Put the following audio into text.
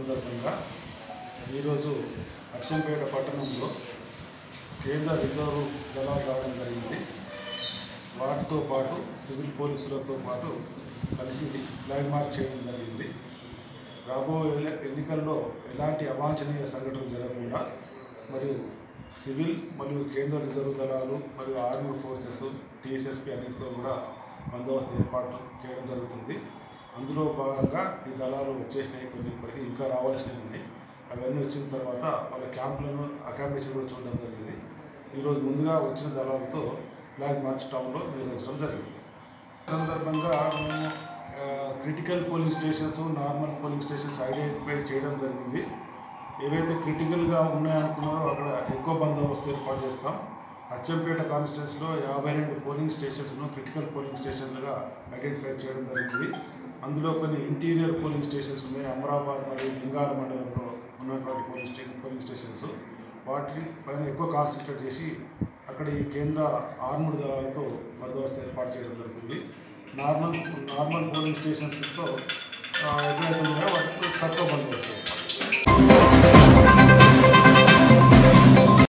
సందర్భంగా ఈరోజు అచ్చంపేట పట్టణంలో కేంద్ర రిజర్వ్ దళాలు రావడం జరిగింది వాటితో పాటు సివిల్ పోలీసులతో పాటు కలిసి ఫ్లాగ్ మార్చ్ చేయడం జరిగింది రాబోయే ఎల- ఎన్నికల్లో ఎలాంటి అవాంఛనీయ సంఘటనలు జరగకుండా మరియు సివిల్ మరియు కేంద్ర రిజర్వ్ దళాలు మరియు ఆర్మీ ఫోర్సెస్ టీఎస్ఎస్పీ అన్నిటితో కూడా బందోబస్తు ఏర్పాటు చేయడం జరుగుతుంది అందులో భాగంగా ఈ దళాలు వచ్చేసినాయి కొన్ని ఇప్పటికీ ఇంకా రావాల్సినవి ఉన్నాయి అవన్నీ వచ్చిన తర్వాత వాళ్ళ క్యాంపులను అకామిడేషన్ కూడా చూడడం జరిగింది ఈరోజు ముందుగా వచ్చిన దళాలతో ఫ్లాగ్ మార్చ్ టౌన్లో నిర్వహించడం జరిగింది ఈ సందర్భంగా మేము critical polling stations normal polling stations identify చేయడం జరిగింది ఏవైతే క్రిటికల్గా ఉన్నాయనుకున్నారో అక్కడ ఎక్కువ బందోబస్తు ఏర్పాటు చేస్తాం అచ్చంపేట కాన్స్టిట్యున్సీలో యాభై రెండు పోలింగ్ స్టేషన్స్ను క్రిటికల్ పోలింగ్ స్టేషన్లుగా ఐడెంటిఫై చేయడం జరిగింది అందులో కొన్ని ఇంటీరియర్ పోలింగ్ స్టేషన్స్ ఉన్నాయి అమరాబాద్ మరియు లింగాల మండలంలో ఉన్నటువంటి పోలింగ్ స్టేషన్ పోలింగ్ స్టేషన్స్ వాటి పైన ఎక్కువ కాన్సన్ట్రేట్ చేసి అక్కడ ఈ కేంద్ర ఆర్ముడ్ దళాలతో బందోబస్తు ఏర్పాటు చేయడం జరుగుతుంది నార్మల్ నార్మల్ పోలింగ్ స్టేషన్స్తో ఆ, ఎక్కడైతే ఉన్నాయో వాటి